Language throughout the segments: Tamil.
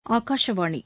ஆகாஷவாணி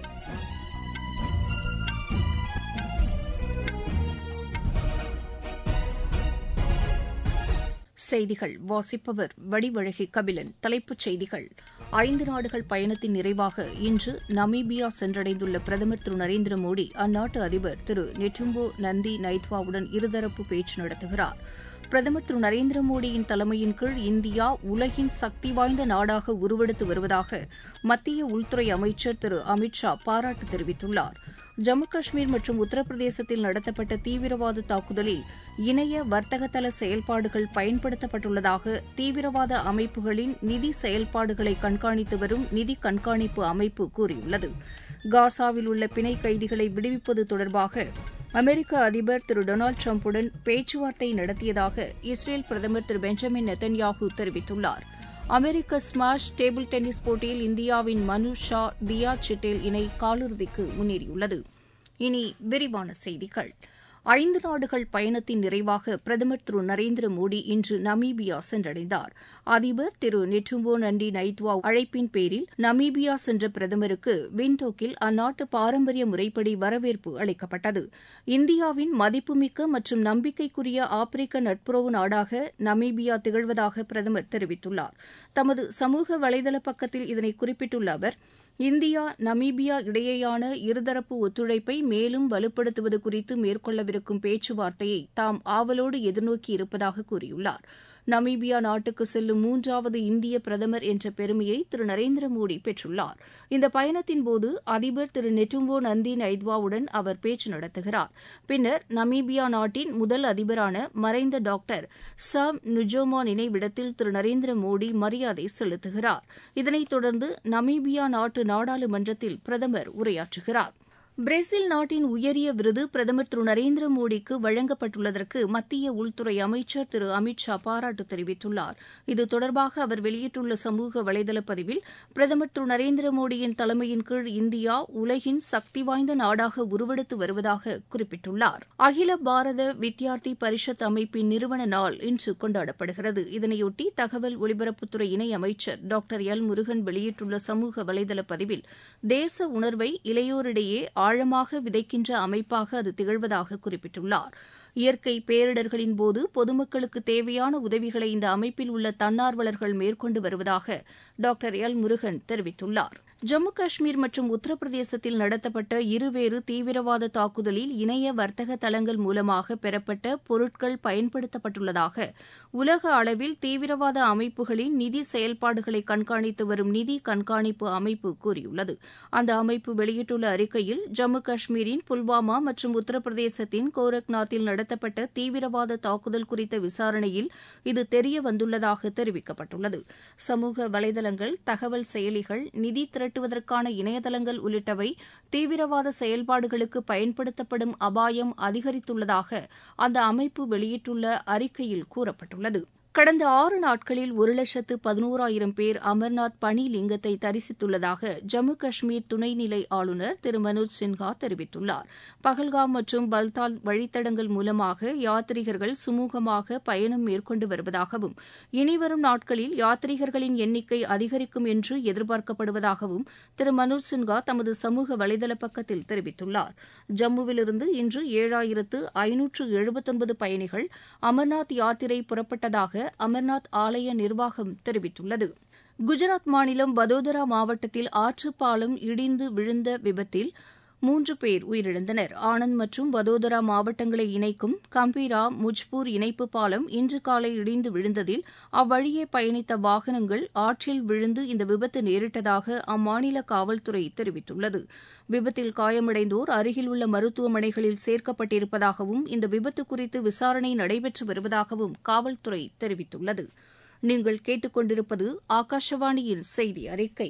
செய்திகள் வாசிப்பவர் வடிவழகி கபிலன் தலைப்புச் செய்திகள் ஐந்து நாடுகள் பயணத்தின் நிறைவாக இன்று நமீபியா சென்றடைந்துள்ள பிரதமர் திரு நரேந்திர மோடி அந்நாட்டு அதிபர் திரு நெட்டும்போ நந்தி நைத்வாவுடன் இருதரப்பு பேச்சு நடத்துகிறார் பிரதமர் திரு நரேந்திர மோடியின் தலைமையின் கீழ் இந்தியா உலகின் சக்தி வாய்ந்த நாடாக உருவெடுத்து வருவதாக மத்திய உள்துறை அமைச்சர் திரு அமித் ஷா பாராட்டு தெரிவித்துள்ளார் ஜம்மு காஷ்மீர் மற்றும் உத்தரப்பிரதேசத்தில் நடத்தப்பட்ட தீவிரவாத தாக்குதலில் இணைய வர்த்தகதள செயல்பாடுகள் பயன்படுத்தப்பட்டுள்ளதாக தீவிரவாத அமைப்புகளின் நிதி செயல்பாடுகளை கண்காணித்து வரும் நிதி கண்காணிப்பு அமைப்பு கூறியுள்ளது காசாவில் உள்ள பிணை கைதிகளை விடுவிப்பது தொடர்பாக அமெரிக்க அதிபர் திரு டொனால்டு டிரம்புடன் பேச்சுவார்த்தை நடத்தியதாக இஸ்ரேல் பிரதமர் திரு பெஞ்சமின் நெத்தன்யாஹூ தெரிவித்துள்ளார் அமெரிக்க ஸ்மாஷ் டேபிள் டென்னிஸ் போட்டியில் இந்தியாவின் மனு ஷா தியா சிட்டேல் இணை காலிறுதிக்கு முன்னேறியுள்ளது இனி விரிவான செய்திகள் ஐந்து நாடுகள் பயணத்தின் நிறைவாக பிரதமர் திரு நரேந்திர மோடி இன்று நமீபியா சென்றடைந்தார் அதிபர் திரு நெட்டும்போ நண்டி நைத்வா அழைப்பின் பேரில் நமீபியா சென்ற பிரதமருக்கு விண்டோக்கில் அந்நாட்டு பாரம்பரிய முறைப்படி வரவேற்பு அளிக்கப்பட்டது இந்தியாவின் மதிப்புமிக்க மற்றும் நம்பிக்கைக்குரிய ஆப்பிரிக்க நட்புறவு நாடாக நமீபியா திகழ்வதாக பிரதமர் தெரிவித்துள்ளார் தமது சமூக வலைதள பக்கத்தில் இதனை குறிப்பிட்டுள்ள அவர் இந்தியா நமீபியா இடையேயான இருதரப்பு ஒத்துழைப்பை மேலும் வலுப்படுத்துவது குறித்து மேற்கொள்ளவிருக்கும் பேச்சுவார்த்தையை தாம் ஆவலோடு எதிர்நோக்கி இருப்பதாக கூறியுள்ளார் நமீபியா நாட்டுக்கு செல்லும் மூன்றாவது இந்திய பிரதமர் என்ற பெருமையை திரு நரேந்திர மோடி பெற்றுள்ளார் இந்த பயணத்தின்போது அதிபர் திரு நெட்டும்போ நந்தி நைத்வாவுடன் அவர் பேச்சு நடத்துகிறார் பின்னர் நமீபியா நாட்டின் முதல் அதிபரான மறைந்த டாக்டர் சாம் நுஜோமா நினைவிடத்தில் திரு நரேந்திர மோடி மரியாதை செலுத்துகிறார் இதனைத் தொடர்ந்து நமீபியா நாட்டு நாடாளுமன்றத்தில் பிரதமர் உரையாற்றுகிறார் பிரேசில் நாட்டின் உயரிய விருது பிரதமர் திரு நரேந்திர மோடிக்கு வழங்கப்பட்டுள்ளதற்கு மத்திய உள்துறை அமைச்சர் திரு அமித் ஷா பாராட்டு தெரிவித்துள்ளார் இது தொடர்பாக அவர் வெளியிட்டுள்ள சமூக வலைதள பதிவில் பிரதமர் திரு நரேந்திர மோடியின் தலைமையின் கீழ் இந்தியா உலகின் சக்தி வாய்ந்த நாடாக உருவெடுத்து வருவதாக குறிப்பிட்டுள்ளார் அகில பாரத வித்யார்த்தி பரிஷத் அமைப்பின் நிறுவன நாள் இன்று கொண்டாடப்படுகிறது இதனையொட்டி தகவல் ஒலிபரப்புத்துறை இணை அமைச்சர் டாக்டர் எல் முருகன் வெளியிட்டுள்ள சமூக வலைதள பதிவில் தேச உணர்வை இளையோரிடையே ஆழமாக விதைக்கின்ற அமைப்பாக அது திகழ்வதாக குறிப்பிட்டுள்ளார் இயற்கை பேரிடர்களின் போது பொதுமக்களுக்கு தேவையான உதவிகளை இந்த அமைப்பில் உள்ள தன்னார்வலர்கள் மேற்கொண்டு வருவதாக டாக்டர் எல் முருகன் தெரிவித்துள்ளார் ஜம்மு காஷ்மீர் மற்றும் உத்தரப்பிரதேசத்தில் நடத்தப்பட்ட இருவேறு தீவிரவாத தாக்குதலில் இணைய வர்த்தக தளங்கள் மூலமாக பெறப்பட்ட பொருட்கள் பயன்படுத்தப்பட்டுள்ளதாக உலக அளவில் தீவிரவாத அமைப்புகளின் நிதி செயல்பாடுகளை கண்காணித்து வரும் நிதி கண்காணிப்பு அமைப்பு கூறியுள்ளது அந்த அமைப்பு வெளியிட்டுள்ள அறிக்கையில் ஜம்மு காஷ்மீரின் புல்வாமா மற்றும் உத்தரப்பிரதேசத்தின் கோரக்நாத்தில் நடத்தப்பட்ட தீவிரவாத தாக்குதல் குறித்த விசாரணையில் இது தெரிய வந்துள்ளதாக தெரிவிக்கப்பட்டுள்ளது சமூக வலைதளங்கள் தகவல் செயலிகள் நிதி திரட்டுவதற்கான இணையதளங்கள் உள்ளிட்டவை தீவிரவாத செயல்பாடுகளுக்கு பயன்படுத்தப்படும் அபாயம் அதிகரித்துள்ளதாக அந்த அமைப்பு வெளியிட்டுள்ள அறிக்கையில் கூறப்பட்டுள்ளது கடந்த ஆறு நாட்களில் ஒரு லட்சத்து பதினோராயிரம் பேர் அமர்நாத் பனி லிங்கத்தை தரிசித்துள்ளதாக ஜம்மு காஷ்மீர் துணைநிலை ஆளுநர் திரு மனோஜ் சின்ஹா தெரிவித்துள்ளார் பகல்காம் மற்றும் பல்தால் வழித்தடங்கள் மூலமாக யாத்ரீகர்கள் சுமூகமாக பயணம் மேற்கொண்டு வருவதாகவும் இனிவரும் நாட்களில் யாத்ரீகர்களின் எண்ணிக்கை அதிகரிக்கும் என்று எதிர்பார்க்கப்படுவதாகவும் திரு மனோஜ் சின்ஹா தமது சமூக வலைதள பக்கத்தில் தெரிவித்துள்ளார் ஜம்முவிலிருந்து இன்று ஏழாயிரத்து ஐநூற்று எழுபத்தொன்பது பயணிகள் அமர்நாத் யாத்திரை புறப்பட்டதாக அமர்நாத் ஆலய நிர்வாகம் தெரிவித்துள்ளது குஜராத் மாநிலம் வதோதரா மாவட்டத்தில் ஆற்றுப்பாலம் இடிந்து விழுந்த விபத்தில் மூன்று பேர் உயிரிழந்தனர் ஆனந்த் மற்றும் வதோதரா மாவட்டங்களை இணைக்கும் கம்பீரா முஜ்பூர் இணைப்பு பாலம் இன்று காலை இடிந்து விழுந்ததில் அவ்வழியே பயணித்த வாகனங்கள் ஆற்றில் விழுந்து இந்த விபத்து நேரிட்டதாக அம்மாநில காவல்துறை தெரிவித்துள்ளது விபத்தில் காயமடைந்தோர் அருகில் உள்ள மருத்துவமனைகளில் சேர்க்கப்பட்டிருப்பதாகவும் இந்த விபத்து குறித்து விசாரணை நடைபெற்று வருவதாகவும் காவல்துறை தெரிவித்துள்ளது நீங்கள் கேட்டுக்கொண்டிருப்பது ஆகாஷவாணியின் செய்தி அறிக்கை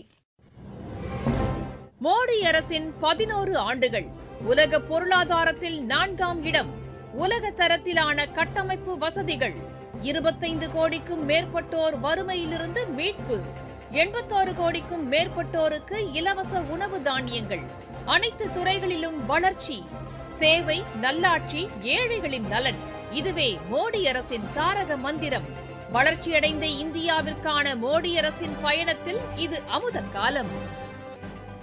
மோடி அரசின் பதினோரு ஆண்டுகள் உலக பொருளாதாரத்தில் நான்காம் இடம் உலக தரத்திலான கட்டமைப்பு வசதிகள் இருபத்தைந்து கோடிக்கும் மேற்பட்டோர் வறுமையிலிருந்து மீட்பு எண்பத்தாறு கோடிக்கும் மேற்பட்டோருக்கு இலவச உணவு தானியங்கள் அனைத்து துறைகளிலும் வளர்ச்சி சேவை நல்லாட்சி ஏழைகளின் நலன் இதுவே மோடி அரசின் தாரக மந்திரம் வளர்ச்சியடைந்த இந்தியாவிற்கான மோடி அரசின் பயணத்தில் இது அமுத காலம்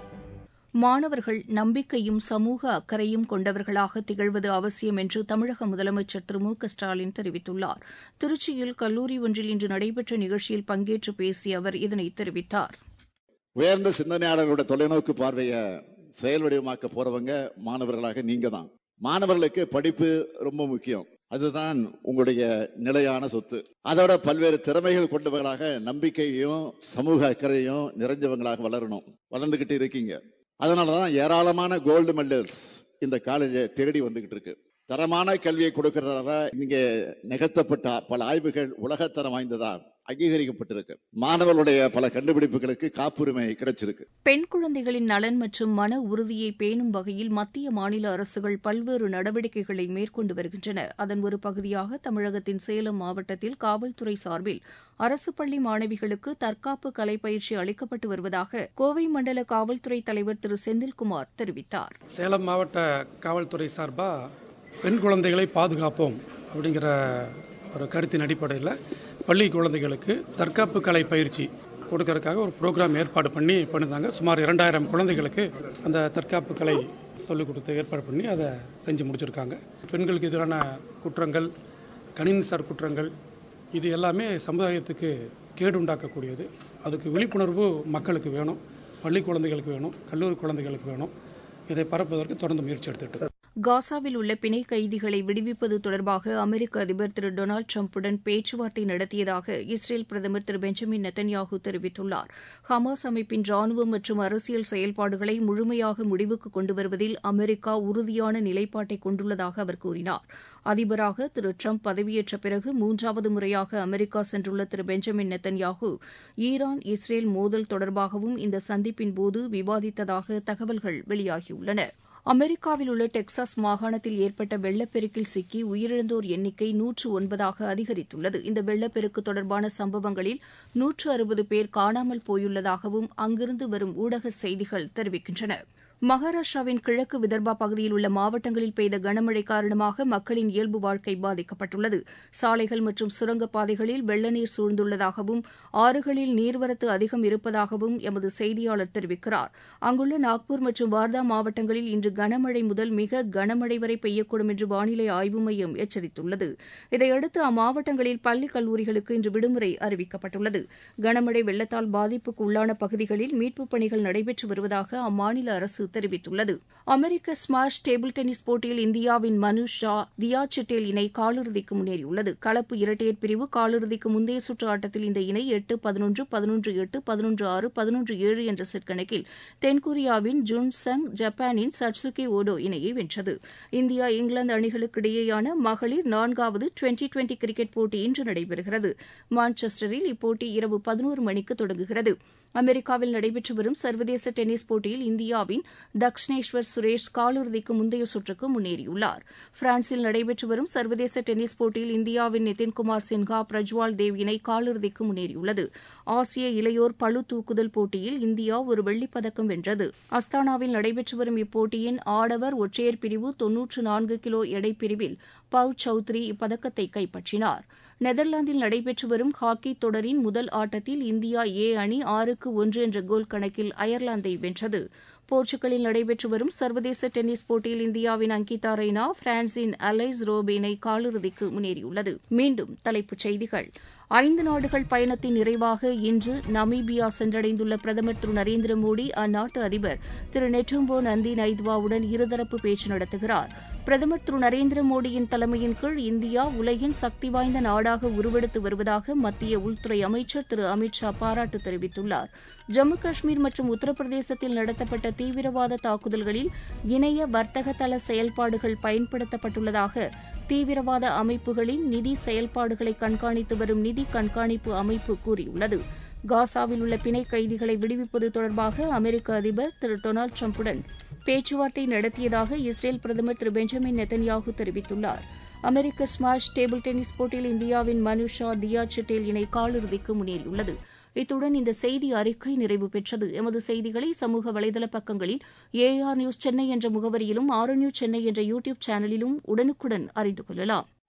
மாணவர்கள் நம்பிக்கையும் சமூக அக்கறையும் கொண்டவர்களாக திகழ்வது அவசியம் என்று தமிழக முதலமைச்சர் திரு மு க ஸ்டாலின் தெரிவித்துள்ளார் திருச்சியில் கல்லூரி ஒன்றில் இன்று நடைபெற்ற நிகழ்ச்சியில் பங்கேற்று பேசிய அவர் இதனை தெரிவித்தார் உயர்ந்த சிந்தனையாளர்களுடைய தொலைநோக்கு பார்வையை செயல் வடிவமாக்க போறவங்க மாணவர்களாக நீங்க தான் மாணவர்களுக்கு படிப்பு ரொம்ப முக்கியம் அதுதான் உங்களுடைய நிலையான சொத்து அதோட பல்வேறு திறமைகள் கொண்டவர்களாக நம்பிக்கையும் சமூக அக்கறையும் நிறைஞ்சவங்களாக வளரணும் வளர்ந்துகிட்டு இருக்கீங்க அதனாலதான் ஏராளமான கோல்டு மெடல்ஸ் இந்த காலேஜை தேடி வந்துகிட்டு இருக்கு தரமான கல்வியை கொடுக்கறதால இங்க நிகழ்த்தப்பட்ட பல ஆய்வுகள் உலகத்தரம் வாய்ந்ததா அங்கீகரிக்கப்பட்டிருக்கு மாணவர்களுடைய பல கண்டுபிடிப்புகளுக்கு காப்புரிமை கிடைச்சிருக்கு பெண் குழந்தைகளின் நலன் மற்றும் மன உறுதியை பேணும் வகையில் மத்திய மாநில அரசுகள் பல்வேறு நடவடிக்கைகளை மேற்கொண்டு வருகின்றன அதன் ஒரு பகுதியாக தமிழகத்தின் சேலம் மாவட்டத்தில் காவல்துறை சார்பில் அரசு பள்ளி மாணவிகளுக்கு தற்காப்பு கலை பயிற்சி அளிக்கப்பட்டு வருவதாக கோவை மண்டல காவல்துறை தலைவர் திரு செந்தில்குமார் தெரிவித்தார் சேலம் மாவட்ட காவல்துறை சார்பாக பெண் குழந்தைகளை பாதுகாப்போம் அப்படிங்கிற ஒரு கருத்தின் அடிப்படையில் பள்ளி குழந்தைகளுக்கு தற்காப்பு கலை பயிற்சி கொடுக்கறதுக்காக ஒரு ப்ரோக்ராம் ஏற்பாடு பண்ணி பண்ணியிருந்தாங்க சுமார் இரண்டாயிரம் குழந்தைகளுக்கு அந்த தற்காப்பு கலை சொல்லிக் கொடுத்து ஏற்பாடு பண்ணி அதை செஞ்சு முடிச்சிருக்காங்க பெண்களுக்கு எதிரான குற்றங்கள் கணினிசார் குற்றங்கள் இது எல்லாமே சமுதாயத்துக்கு கேடு உண்டாக்கக்கூடியது அதுக்கு விழிப்புணர்வு மக்களுக்கு வேணும் பள்ளி குழந்தைகளுக்கு வேணும் கல்லூரி குழந்தைகளுக்கு வேணும் இதை பரப்புவதற்கு தொடர்ந்து முயற்சி எடுத்துட்டு காசாவில் உள்ள பிணை கைதிகளை விடுவிப்பது தொடர்பாக அமெரிக்க அதிபர் திரு டொனால்டு டிரம்புடன் பேச்சுவார்த்தை நடத்தியதாக இஸ்ரேல் பிரதமர் திரு பெஞ்சமின் நெத்தன்யாகு தெரிவித்துள்ளார் ஹமாஸ் அமைப்பின் ராணுவம் மற்றும் அரசியல் செயல்பாடுகளை முழுமையாக முடிவுக்கு கொண்டு வருவதில் அமெரிக்கா உறுதியான நிலைப்பாட்டை கொண்டுள்ளதாக அவர் கூறினார் அதிபராக திரு டிரம்ப் பதவியேற்ற பிறகு மூன்றாவது முறையாக அமெரிக்கா சென்றுள்ள திரு பெஞ்சமின் நெத்தன்யாகு ஈரான் இஸ்ரேல் மோதல் தொடர்பாகவும் இந்த சந்திப்பின் போது விவாதித்ததாக தகவல்கள் வெளியாகியுள்ளன அமெரிக்காவில் உள்ள டெக்சாஸ் மாகாணத்தில் ஏற்பட்ட வெள்ளப்பெருக்கில் சிக்கி உயிரிழந்தோர் எண்ணிக்கை நூற்று ஒன்பதாக அதிகரித்துள்ளது இந்த வெள்ளப்பெருக்கு தொடர்பான சம்பவங்களில் நூற்று அறுபது பேர் காணாமல் போயுள்ளதாகவும் அங்கிருந்து வரும் ஊடக செய்திகள் தெரிவிக்கின்றன மகாராஷ்டிராவின் கிழக்கு விதர்பா பகுதியில் உள்ள மாவட்டங்களில் பெய்த கனமழை காரணமாக மக்களின் இயல்பு வாழ்க்கை பாதிக்கப்பட்டுள்ளது சாலைகள் மற்றும் சுரங்கப்பாதைகளில் வெள்ள நீர் சூழ்ந்துள்ளதாகவும் ஆறுகளில் நீர்வரத்து அதிகம் இருப்பதாகவும் எமது செய்தியாளர் தெரிவிக்கிறார் அங்குள்ள நாக்பூர் மற்றும் வார்தா மாவட்டங்களில் இன்று கனமழை முதல் மிக கனமழை வரை பெய்யக்கூடும் என்று வானிலை ஆய்வு மையம் எச்சரித்துள்ளது இதையடுத்து அம்மாவட்டங்களில் பள்ளி கல்லூரிகளுக்கு இன்று விடுமுறை அறிவிக்கப்பட்டுள்ளது கனமழை வெள்ளத்தால் பாதிப்புக்கு உள்ளான பகுதிகளில் மீட்புப் பணிகள் நடைபெற்று வருவதாக அம்மாநில அரசு தெரிவித்துள்ளது அமெரிக்க ஸ்மாஷ் டேபிள் டென்னிஸ் போட்டியில் இந்தியாவின் மனு ஷா தியா சிட்டேல் இணை காலிறுதிக்கு முன்னேறியுள்ளது கலப்பு இரட்டையர் பிரிவு காலிறுதிக்கு முந்தைய சுற்று ஆட்டத்தில் இந்த இணை எட்டு பதினொன்று பதினொன்று எட்டு பதினொன்று ஆறு பதினொன்று ஏழு என்ற செட் கணக்கில் தென்கொரியாவின் ஜுன் சங் ஜப்பானின் சட்சுகி ஓடோ இணையை வென்றது இந்தியா இங்கிலாந்து அணிகளுக்கு இடையேயான மகளிர் நான்காவது டுவெண்டி டுவெண்டி கிரிக்கெட் போட்டி இன்று நடைபெறுகிறது மான்செஸ்டரில் இப்போட்டி இரவு பதினோரு மணிக்கு தொடங்குகிறது அமெரிக்காவில் நடைபெற்று வரும் சர்வதேச டென்னிஸ் போட்டியில் இந்தியாவின் தக்ஷனேஸ்வர் சுரேஷ் காலிறுதிக்கு முந்தைய சுற்றுக்கு முன்னேறியுள்ளார் பிரான்சில் நடைபெற்று வரும் சர்வதேச டென்னிஸ் போட்டியில் இந்தியாவின் நிதின்குமார் சின்ஹா பிரஜ்வால் தேவ் இணை காலிறுதிக்கு முன்னேறியுள்ளது ஆசிய இளையோர் பளு தூக்குதல் போட்டியில் இந்தியா ஒரு வெள்ளிப்பதக்கம் வென்றது அஸ்தானாவில் நடைபெற்று வரும் இப்போட்டியின் ஆடவர் ஒற்றையர் பிரிவு தொன்னூற்று நான்கு கிலோ எடை பிரிவில் பவ் சௌத்ரி இப்பதக்கத்தை கைப்பற்றினார் நெதர்லாந்தில் நடைபெற்று வரும் ஹாக்கி தொடரின் முதல் ஆட்டத்தில் இந்தியா ஏ அணி ஆறுக்கு ஒன்று என்ற கோல் கணக்கில் அயர்லாந்தை வென்றது போர்ச்சுகலில் நடைபெற்று வரும் சர்வதேச டென்னிஸ் போட்டியில் இந்தியாவின் அங்கிதா ரெய்னா பிரான்சின் அலைஸ் ரோபேனை காலிறுதிக்கு முன்னேறியுள்ளது மீண்டும் தலைப்புச் செய்திகள் ஐந்து நாடுகள் பயணத்தின் நிறைவாக இன்று நமீபியா சென்றடைந்துள்ள பிரதமர் திரு நரேந்திர மோடி அந்நாட்டு அதிபர் திரு நெட்டும்போ நந்தி நைத்வாவுடன் இருதரப்பு பேச்சு நடத்துகிறார் பிரதமர் திரு நரேந்திர மோடியின் தலைமையின் கீழ் இந்தியா உலகின் சக்தி வாய்ந்த நாடாக உருவெடுத்து வருவதாக மத்திய உள்துறை அமைச்சர் திரு அமித் ஷா பாராட்டு தெரிவித்துள்ளார் ஜம்மு காஷ்மீர் மற்றும் உத்தரப்பிரதேசத்தில் நடத்தப்பட்ட தீவிரவாத தாக்குதல்களில் இணைய வர்த்தக தள செயல்பாடுகள் பயன்படுத்தப்பட்டுள்ளதாக தீவிரவாத அமைப்புகளின் நிதி செயல்பாடுகளை கண்காணித்து வரும் நிதி கண்காணிப்பு அமைப்பு கூறியுள்ளது காசாவில் உள்ள பிணை கைதிகளை விடுவிப்பது தொடர்பாக அமெரிக்க அதிபர் திரு டொனால்டு டிரம்புடன் பேச்சுவார்த்தை நடத்தியதாக இஸ்ரேல் பிரதமர் திரு பெஞ்சமின் நெத்தன்யாகு தெரிவித்துள்ளார் அமெரிக்க ஸ்மாஷ் டேபிள் டென்னிஸ் போட்டியில் இந்தியாவின் மனுஷா தியா சிட்டேல் இணை காலிறுதிக்கு முன்னேறியுள்ளது இத்துடன் இந்த செய்தி அறிக்கை நிறைவு பெற்றது எமது செய்திகளை சமூக வலைதள பக்கங்களில் ஏஆர் நியூஸ் சென்னை என்ற முகவரியிலும் ஆர் நியூஸ் சென்னை என்ற யூ டியூப் சேனலிலும் உடனுக்குடன் அறிந்து கொள்ளலாம்